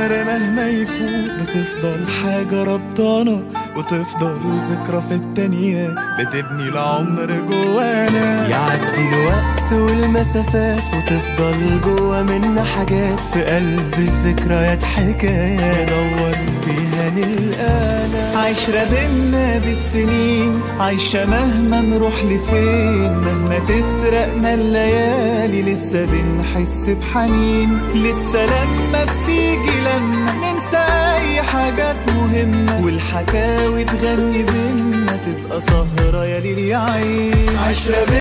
العمر مهما يفوت بتفضل حاجة ربطانة وتفضل ذكرى في التانية بتبني العمر جوانا يعدي الوقت والمسافات وتفضل جوا منا حاجات في قلب الذكريات حكاية ندور فيها نلقانا عشرة بينا بالسنين عايشة مهما نروح لفين مهما تسرقنا الليالي لسه بنحس بحنين لسه لما بتيجي لما ننسى أي حاجات مهمة والحكاوي تغني بينا تبقى سهرة يا ليل يا عين عشرة